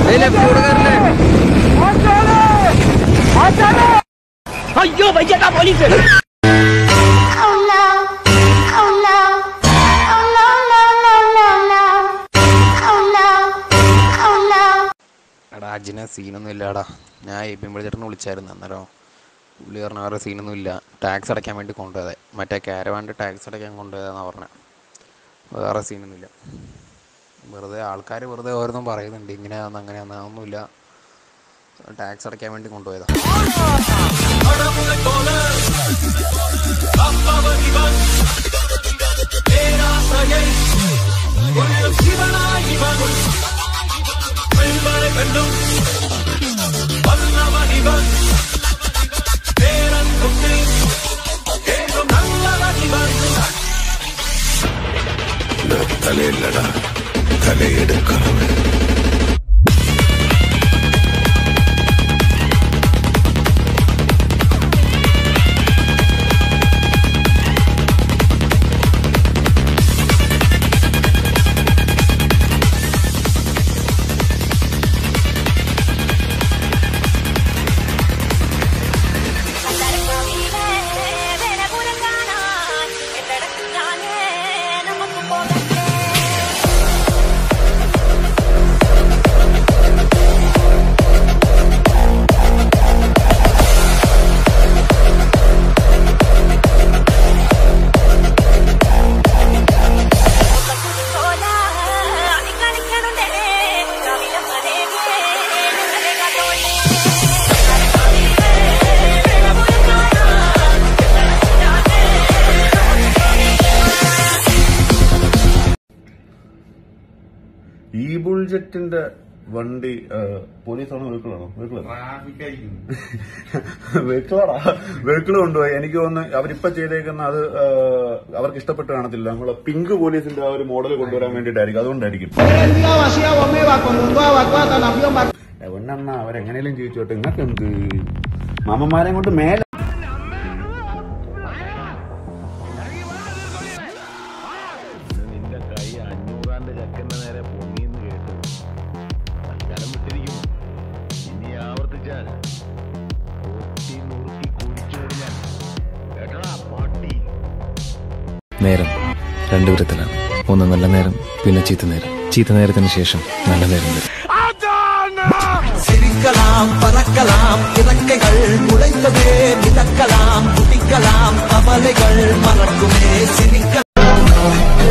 ലെഫ്റ്റിലൂടെ കയറില്ലേ Oh no. Oh no. Oh no, no, no, no, no. Oh no. Oh no. എടാ അജിനെ സീനൊന്നും ഇല്ലടാ ഞാൻ A P ചേട്ടനെ വിളിച്ചായിരുന്നു അന്നേരം പുള്ളി പറഞ്ഞ വേറെ സീനൊന്നും ഇല്ല ടാക്സ് അടയ്ക്കാൻ വേണ്ടി കൊണ്ടുപോയത് മറ്റേ കാരവാൻ്റെ ടാക്സ് അടയ്ക്കാൻ കൊണ്ടുപോയതെന്നാണ് പറഞ്ഞത് വേറെ സീനൊന്നും ഇല്ല വെറുതെ ആൾക്കാർ വെറുതെ ഓരോന്നും പറയുന്നുണ്ട് ഇങ്ങനെയാന്ന് അങ്ങനെയാന്ന് അതൊന്നുമില്ല ടാക്സ് അടയ്ക്കാൻ വേണ്ടി കൊണ്ടുപോയതാണ് തലയില്ലടാ തലയെടുക്കണം ഈ ബുൾജറ്റിന്റെ വണ്ടി പോലീസാണോ വെഹിക്കിളാണോ വെഹിക്കിളാടാ വെഹിക്കിൾ കൊണ്ടുപോയി എനിക്ക് തോന്നുന്നു അവരിപ്പൊ ചെയ്തേക്കുന്ന അത് ആ, അവർക്ക് ഇഷ്ടപ്പെട്ട് കാണത്തില്ല നമ്മളെ പിങ്ക് പോലീസിന്റെ ആ ഒരു മോഡൽ കൊണ്ടുവരാൻ വേണ്ടിയിട്ടായിരിക്കും അതുകൊണ്ടായിരിക്കും ഒന്നെണ്ണ അവരെങ്ങനെയും ജീവിച്ചോട്ടെ നിങ്ങൾക്ക് എന്ത് മാമന്മാരെ കൊണ്ട് മേലെ നിന്റെ കൈ അഞ്ഞൂറാന്റെ ചക്കന്റെ നേരെ പൊങ്ങിന്ന് കേട്ടു തൽക്കാലം വിട്ടിരിക്കുന്നു ഇനി ആവർത്തിച്ചാൽ കൊത്തി നുറുക്കി കുഴിച്ചു കഴിഞ്ഞാൽ കേട്ടടാ പാട്ടി നേരം രണ്ടു വിധത്തിലാണ് ഒന്ന് നല്ല നേരം പിന്നെ ചീത്ത നേരം ചീത്ത നേരത്തിന് ശേഷം നല്ല നേരം വരും சிரிக்கலாம் பறக்கலாம் இறக்கைகள் முளைத்ததே மிதக்கலாம் குதிக்கலாம் கவலைகள் மறக்குமே சிரிக்கலாம்